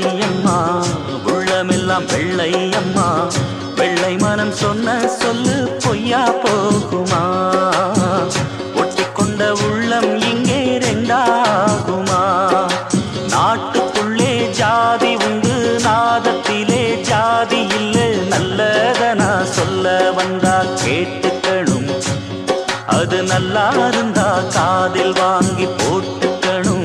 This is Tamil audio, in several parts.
அம்மா உள்ளமெல்லாம் வெள்ளை அம்மா வெள்ளை மனம் சொன்ன சொல்லு பொய்யா போகுமா ஒட்டிக்கொண்ட உள்ளம் இங்கே ரெண்டாகுமா நாட்டுக்குள்ளே ஜாதி உண்டு நாதத்திலே ஜாதி இல்லை நல்லத நான் சொல்ல வந்தா கேட்டுக்கணும் அது நல்லா இருந்தா காதில் வாங்கி போட்டுக்கணும்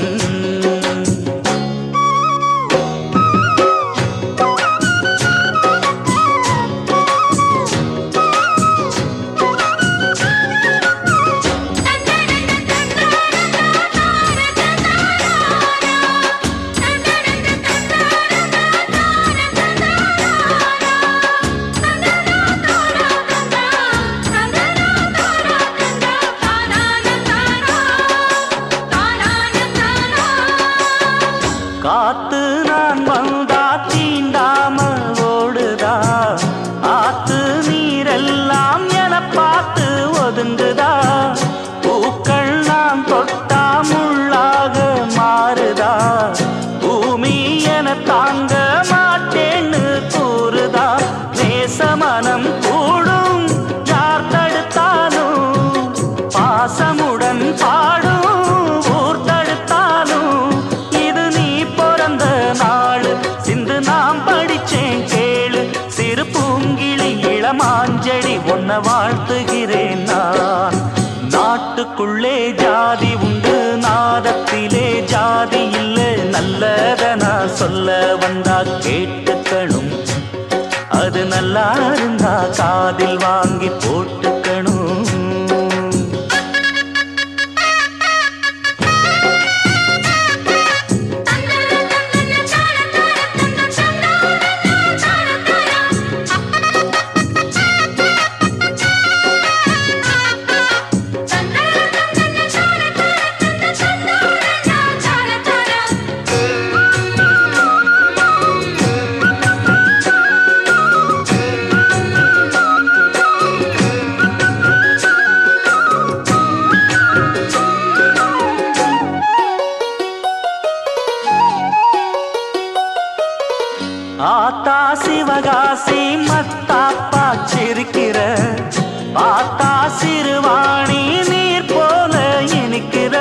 காத்து நான் வந்தா தீண்டாம ஓடுதா ஆத்து நீரெல்லாம் என பார்த்து ஒதுங்குதா பூக்கள் நான் தொட்டா முள்ளாக மாறுதா பூமி என தாங்க மாட்டேன்னு கூறுதா நேசமனம் கூடும் யார் தடுத்தாலும் பாசமுடன் பாடும் ஊர் தடுத்தாலும் இது நீ பிறந்த நாடு சிந்து நாம் படிச்சேன் கேளு சிறு பூங்கிளி இளமாஞ்செடி உன்னை வாழ்த்துகிறேன் நான் நாட்டுக்குள்ளே ஜாதி உண்டு நாதத்திலே ஜாதி இல்லை நல்லத நான் சொல்ல வந்தா கேட்டுக்கணும் அது நல்லா இருந்தா காதில் வாங்கி போட்டுக்கணும் ஆத்தா சிவகாசி மத்தாப்பா சிரிக்கிற பார்த்தா சிறுவாணி நீர் போல இனிக்கிற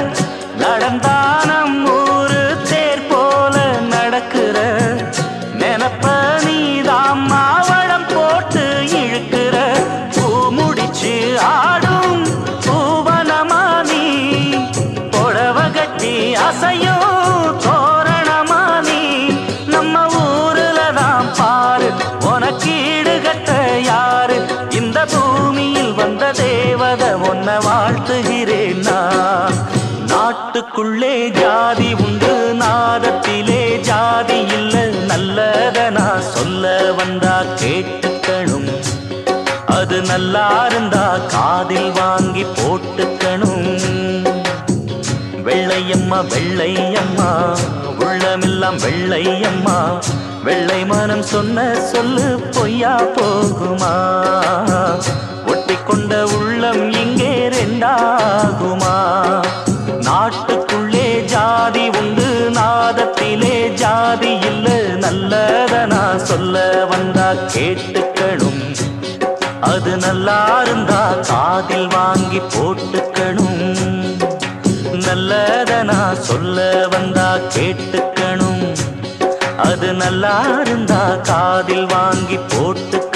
நடந்தானம் ஊரு தேர் போல நடக்கிற நினப்ப நீதாம் மாவளம் போட்டு இழுக்கிற பூ முடிச்சு ஆடும் பூவனமா நீ புடவ கட்டி அசையும் தோரணமா நீ நம்ம ஊருல தான் பாரு உனக்கீடு கட்ட யாரு இந்த பூமியில் வந்த தேவத உன்னை வாழ்த்துகிறேன் நான் நாட்டுக்குள்ளே ஜாதி உண்டு நாதத்திலே ஜாதி இல்ல நல்லத நான் சொல்ல வந்தா கேட்டுக்கணும் அது நல்லா இருந்தா காதில் வாங்கி போட்டுக்கணும் வெள்ளையம்மா வெள்ளையம்மா உள்ளமெல்லாம் வெள்ளையம்மா வெள்ளை மனம் சொன்ன சொல்லு பொய்யா போகுமா ஒட்டிக்கொண்ட உள்ளம் இங்கே ரெண்டாகுமா நாட்டுக்குள்ளே ஜாதி உண்டு நாதத்திலே ஜாதி இல்ல நல்லத நான் சொல்ல வந்தா கேட்டுக்கணும் அது நல்லா இருந்தா காதில் வாங்கி போட்டுக்கணும் நல்லத நான் சொல்ல வந்தா கேட்டுக்கணும் அது நல்லா இருந்தா காதில் வாங்கி போட்டுக்கணும்